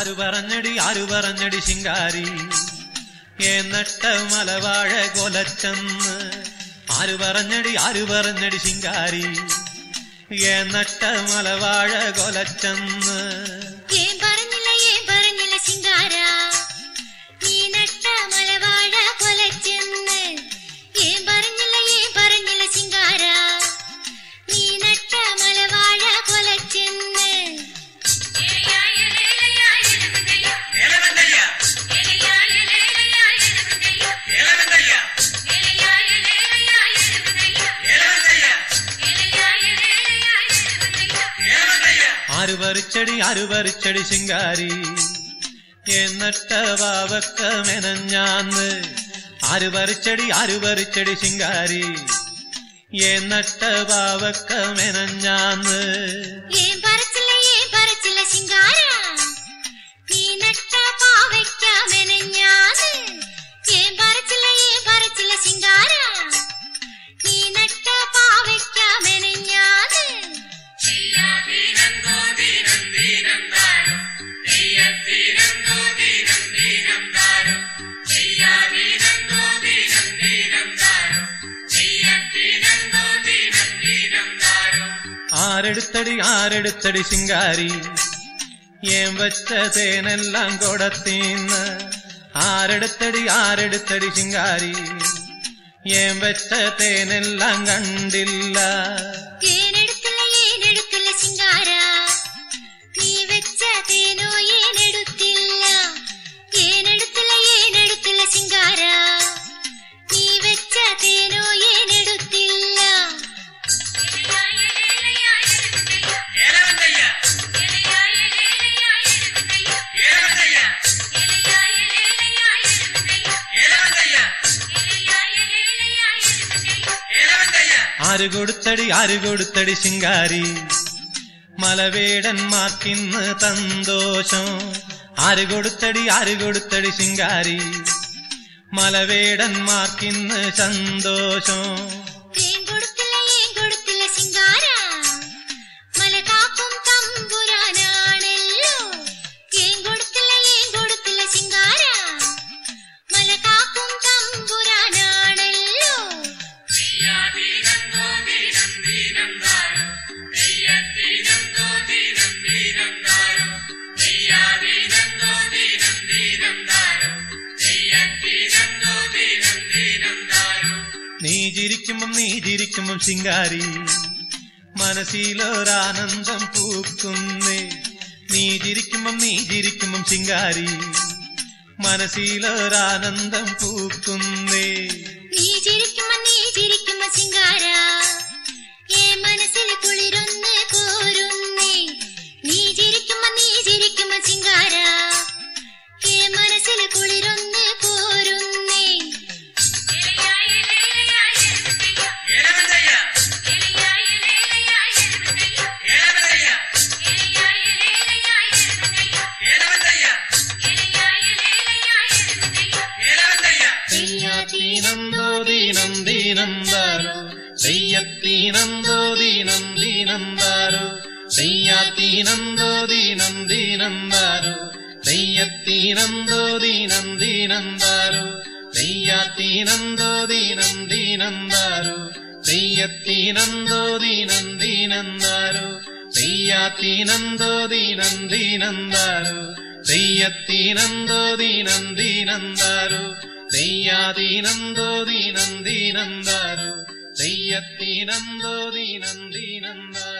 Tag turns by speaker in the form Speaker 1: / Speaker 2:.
Speaker 1: ആരു പറഞ്ഞടി ആരു പറഞ്ഞടി ശിങ്കാരി എന്നട്ട മലവാഴ കൊലച്ചെന്ന് ആരു പറഞ്ഞടി ആരു പറഞ്ഞടി ശിങ്കാരി എന്നട്ട മലവാഴ കൊലച്ചെന്ന്
Speaker 2: ഏൻ പറഞ്ഞില്ല ഏൻ പറഞ്ഞില്ല ശിങ്കാര നീ നട്ട മലവാഴ കൊലച്ചെന്ന് ഏൻ പറഞ്ഞില്ല ഏൻ പറഞ്ഞില്ല ശിങ്കാര നീ നട്ട മലവാഴ കൊലച്ചെന്ന്
Speaker 1: ആരു പറിച്ചടി ആരു പറിച്ചടി ശിങ്കാരി എന്നട്ട വാവക്ക മെനഞ്ഞാന്ന് ആരു പറിച്ചടി ആരു പറിച്ചടി ശിങ്കാരി എന്നട്ട വാവക്ക മെനഞ്ഞാന്ന്
Speaker 2: ഏൻ പറച്ചില്ല ഏൻ പറച്ചില്ല ശിങ്കാര നീ നട്ട പാവയ്ക്ക മെനഞ്ഞാന്ന് ഏൻ പറച്ചില്ല ഏൻ പറച്ചില്ല ശിങ്കാര നീ നട്ട പാവയ്ക്ക മെനഞ്ഞാന്ന്
Speaker 1: ആരെടുത്തടി ആരെടുത്തടി ശിങ്കാരി ഏൻ വെച്ച തേനെല്ലാം കൊടത്തീന്ന് ആരെടുത്തടി ആരെടുത്തടി ശിങ്കാരി ഏൻ വെച്ച തേനെല്ലാം കണ്ടില്ല
Speaker 2: തേനെടുത്തില്ല ഏനെടുത്തില്ല ശിങ്കാര നീ വെച്ച തേനോ ഏനെടുത്തില്ല ഏനെടുത്തില്ല ഏനെടുത്തില്ല ശിങ്കാര നീ വെച്ച തേനോ ഏനെടുത്തില്ല
Speaker 1: ആര് കൊടുത്തടി ആര് കൊടുത്തടി ശിങ്കാരി മലവേടന്മാർക്കിന്ന് തന്തോഷം ആര് കൊടുത്തടി ആര് കൊടുത്തടി ശിങ്കാരി മലവേടന്മാർക്കിന്ന് സന്തോഷം
Speaker 2: തേൻ കൊടുത്തില്ല ഏൻ കൊടുത്തില്ല ശിങ്കാര മലകാക്കും തമ്പുരാനാണല്ലോ ഏൻ കൊടുത്തില്ല ഏൻ കൊടുത്തില്ല ശിങ്കാര മലകാക്കും തമ്പുരാനാണല്ലോ
Speaker 1: നീ ചിരിക്കുമ്പം നീ ചിരിക്കുമ്പം ശിങ്കാരി മനസ്സിലൊരാനന്ദം പൂക്കുന്നേ നീ ചിരിക്കുമ്പം നീ ചിരിക്കുമ്പം ശിങ്കാരി മനസ്സിലൊരാനന്ദം പൂക്കുന്നേ
Speaker 2: നീ ചിരിക്കുമ്പോ നീ ചിരിക്കുമ്പോ ശിങ്കാര ഏ മനസ്സിൽ കുളിരൊന്ന് കോരുന്നേ നീ ചിരിക്കുമ്പോ നീ ചിരിക്കുമ്പോ ശിങ്കാര ഏ മനസ്സിൽ കുളിരൊന്ന് കോരുന്നേ
Speaker 1: ദീനന്തോ ദീനം ദീനന്താരോ ദയ്യത്തീനന്തോ ദീനം ദീനന്താരോ ദയ്യാത്തീനന്തോ ദീനം ദീനന്താരോ ദയ്യത്തീനന്തോ ദീനം ദീനന്താരോ ദയ്യാത്തീനന്തോ ദീനം ദീനന്താരോ ദയ്യത്തീനന്തോ ദീനം ദീനന്താരോ ദയ്യാത്തീനന്തോ ദീനം ദീനന്താരോ ദയ്യത്തീനന്തോ ദീനം ദീനന്താരോ ദയ്യാദീനന്തോ ദീനം ദീനന്താരോ ദയ്യത്തീനന്തോ ദീനം ദീനന്താരോ